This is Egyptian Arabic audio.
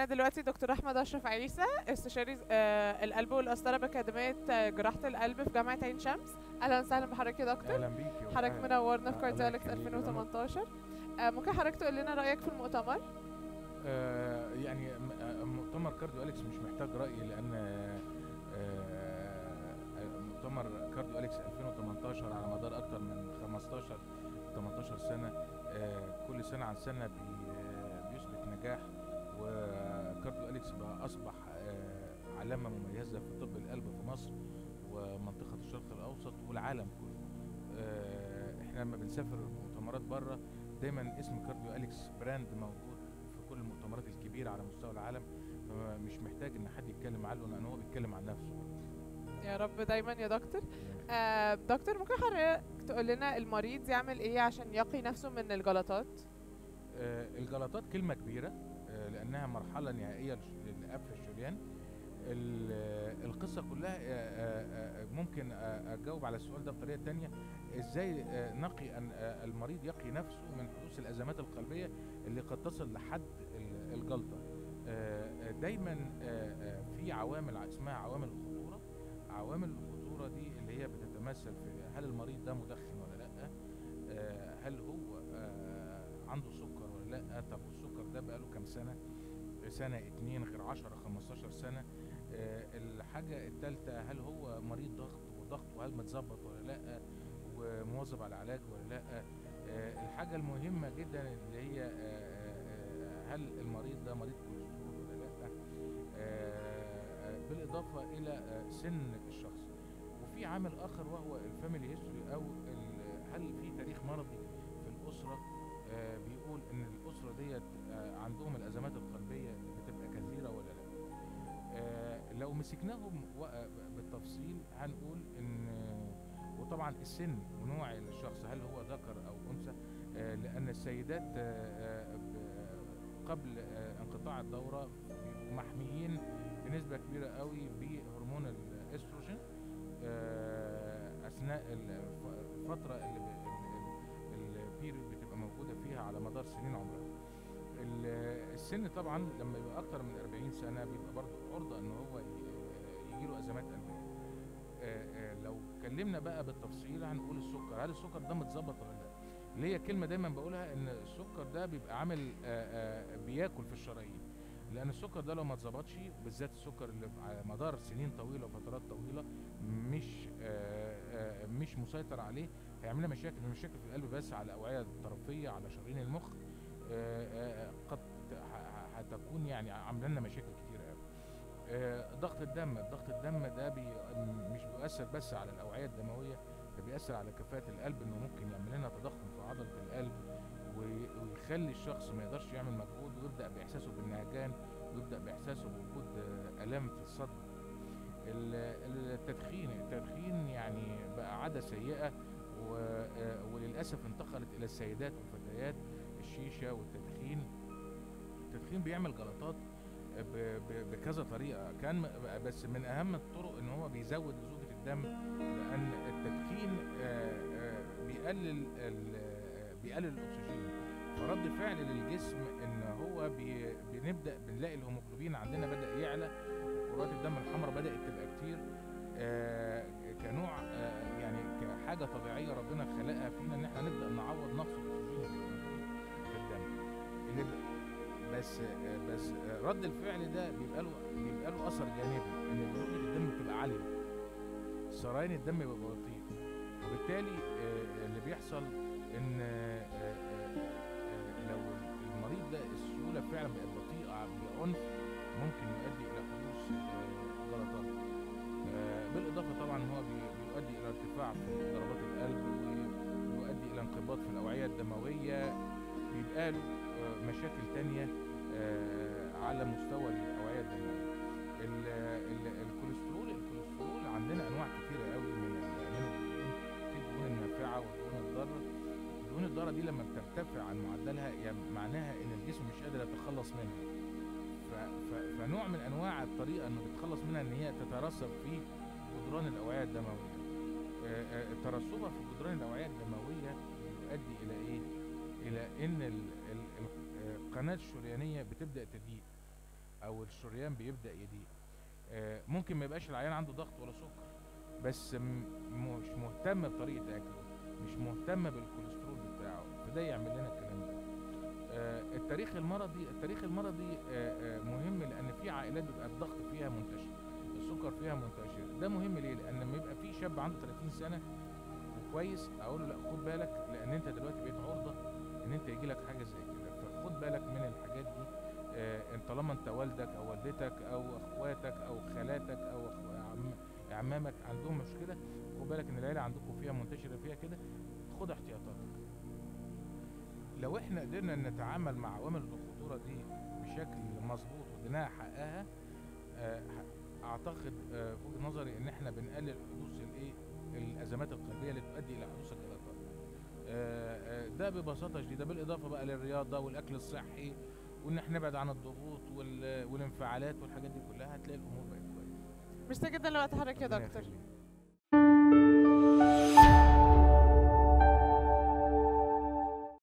معانا دلوقتي دكتور احمد اشرف عيسى استشاري آه، القلب والقسطره باكاديميه آه، جراحه القلب في جامعه عين شمس اهلا وسهلا بحضرتك يا دكتور اهلا بيكي حضرتك وأهلا. منورنا في آه، كارديولكس الله يخليك. 2018 آه، ممكن حضرتك تقول لنا رايك في المؤتمر آه يعني م- آه، مؤتمر كارديو اليكس مش محتاج رايي لان آه، آه، مؤتمر كارديو اليكس 2018 على مدار اكتر من 15 18 سنه آه، كل سنه عن سنه بي- آه، بيثبت نجاح وكارديو اليكس بقى اصبح آه، علامه مميزه في طب القلب في مصر ومنطقه الشرق الاوسط والعالم كله آه، احنا لما بنسافر مؤتمرات بره دايما اسم كارديو اليكس براند موجود في كل المؤتمرات الكبيره على مستوى العالم فمش محتاج ان حد يتكلم عنه لان هو بيتكلم عن نفسه يا رب دايما يا دكتور آه، دكتور ممكن حضرتك تقول لنا المريض يعمل ايه عشان يقي نفسه من الجلطات آه، الجلطات كلمه كبيره آه، لانها مرحله نهائيه لش- لقفل الشريان ال- آه، القصه كلها آه، آه، آه، ممكن آه، اجاوب على السؤال ده بطريقه تانية ازاي آه، نقي أن آه، المريض يقي نفسه من حدوث الازمات القلبيه اللي قد تصل لحد ال- الجلطه آه، آه، دايما آه، آه، في عوامل اسمها عوامل الخطوره عوامل الخطوره دي اللي هي بتتمثل في هل المريض ده مدخن ولا لا آه، هل هو آه، عنده سكر ولا لا طب السكر ده بقاله كام سنه سنه اتنين غير 10 15 سنه آه، الحاجه الثالثه هل هو مريض ضغط وضغطه هل متظبط ولا لا ومواظب على العلاج ولا لا آه، الحاجه المهمه جدا اللي هي آه، آه، هل المريض ده مريض كوليسترول ولا لا آه، بالاضافه الى آه، سن الشخص وفي عامل اخر وهو الفاميلي هيستوري او ال- هل في تاريخ مرضي في الاسره آه، بيقول ان الاسره ديت آه، عندهم الازمات القلبيه بتبقى كثيره ولا لا آه، لو مسكناهم و- بالتفصيل هنقول ان وطبعا السن ونوع الشخص هل هو ذكر او انثى آه، لان السيدات آه، آه، ب- قبل آه، انقطاع الدوره بيبقوا محميين بنسبه كبيره قوي بهرمون الاستروجين آه، اثناء الف- الفتره اللي ب- ال- ال- البيريود بتبقى موجوده فيها على مدار سنين عمرها ال- السن طبعا لما يبقى اكتر من 40 سنه بيبقى برضه عرضه ان هو يجي له ازمات قلبيه آه، آه، لو اتكلمنا بقى بالتفصيل هنقول السكر هل السكر ده متظبط ولا لا اللي هي كلمه دايما بقولها ان السكر ده بيبقى عامل آه، آه، بياكل في الشرايين لان السكر ده لو ما اتظبطش بالذات السكر اللي على مدار سنين طويله وفترات طويله مش آه، آه، مش مسيطر عليه هيعمل لنا مشاكل مشاكل في القلب بس على الاوعيه الطرفيه على شرايين المخ آه، آه، قد ه- ه- هتكون يعني عامله لنا مشاكل كتير قوي آه، ضغط الدم ضغط الدم ده بي مش بيؤثر بس على الاوعيه الدمويه ده بيأثر على كفاءه القلب انه ممكن يعمل لنا تضخم في عضله القلب وي- ويخلي الشخص ما يقدرش يعمل مجهود ويبدا باحساسه بالنهجان ويبدا باحساسه بوجود آه، الام في الصدر ال- التدخين التدخين يعني بقى عاده سيئه و- آه، وللاسف انتقلت الى السيدات والفتيات الشيشه والتدخين التدخين بيعمل جلطات ب- ب- بكذا طريقه كان م- بس من اهم الطرق ان هو بيزود لزوجه الدم لان التدخين آه، آه، بيقلل ال- آه، بيقلل الاكسجين فرد فعل للجسم ان هو بي بنبدا بنلاقي الهيموجلوبين عندنا بدا يعلى كرات الدم الحمراء بدات تبقى كتير آه، كنوع آه، يعني كحاجه طبيعيه ربنا خلقها فينا ان احنا نبدا نعوض نقص الاكسجين اللي موجود في الدم اللي ب- بس بس رد الفعل ده بيبقى له بيبقى له اثر جانبي ان جلوكوز الدم بتبقى عاليه سريان الدم بيبقى بطيء وبالتالي آه، اللي بيحصل ان آه، آه، آه، لو المريض ده السيوله فعلا بقت بطيئه بعنف ممكن يؤدي الى حدوث آه، جلطات آه، بالاضافه طبعا هو بي- بيؤدي الى ارتفاع في ضربات القلب ويؤدي الى انقباض في الاوعيه الدمويه بيبقى له آه، مشاكل تانية آه، على مستوى الأوعية الدموية ال- ال- الكوليسترول الكوليسترول عندنا أنواع كتيرة قوي من ال- من الدهون في الدهون النافعة والدهون الضارة الدهون الضارة دي لما بترتفع عن معدلها يعني معناها إن الجسم مش قادر يتخلص منها ف- ف- فنوع من أنواع الطريقة إنه بيتخلص منها إن هي تترسب في جدران الأوعية الدموية آه، آه، ترسبها في جدران الأوعية الدموية يؤدي إلى إيه؟ الى ان ال- ال- ال- القناه الشريانيه بتبدا تضيق او الشريان بيبدا يضيق آه، ممكن ما يبقاش العيان عنده ضغط ولا سكر بس م- مش مهتم بطريقه اكله مش مهتم بالكوليسترول بتاعه فده يعمل لنا الكلام ده آه، التاريخ المرضي التاريخ المرضي آه، آه، مهم لان في عائلات بيبقى الضغط فيها منتشر السكر فيها منتشر ده مهم ليه لان لما يبقى في شاب عنده 30 سنه وكويس اقول له لا خد بالك لان انت دلوقتي بقيت عرضه ان انت يجي لك حاجه زي كده فخد بالك من الحاجات دي آه، ان طالما انت والدك او والدتك او اخواتك او خالاتك او أخو- عم اعمامك عندهم مشكله خد بالك ان العيله عندكم فيها منتشره فيها كده خد احتياطاتك لو احنا قدرنا نتعامل مع عوامل الخطوره دي بشكل مظبوط واديناها حقها آه، ح- اعتقد آه، في وجهه نظري ان احنا بنقلل حدوث الايه الازمات القلبيه اللي تؤدي الى حدوث الجلطات آه، آه، ده ببساطه شديده بالاضافه بقى للرياضه والاكل الصحي وان احنا نبعد عن الضغوط وال- والانفعالات والحاجات دي كلها هتلاقي الامور بقت كويسه ميرسي جدا لوقت حضرتك يا ربنا دكتور يخليك.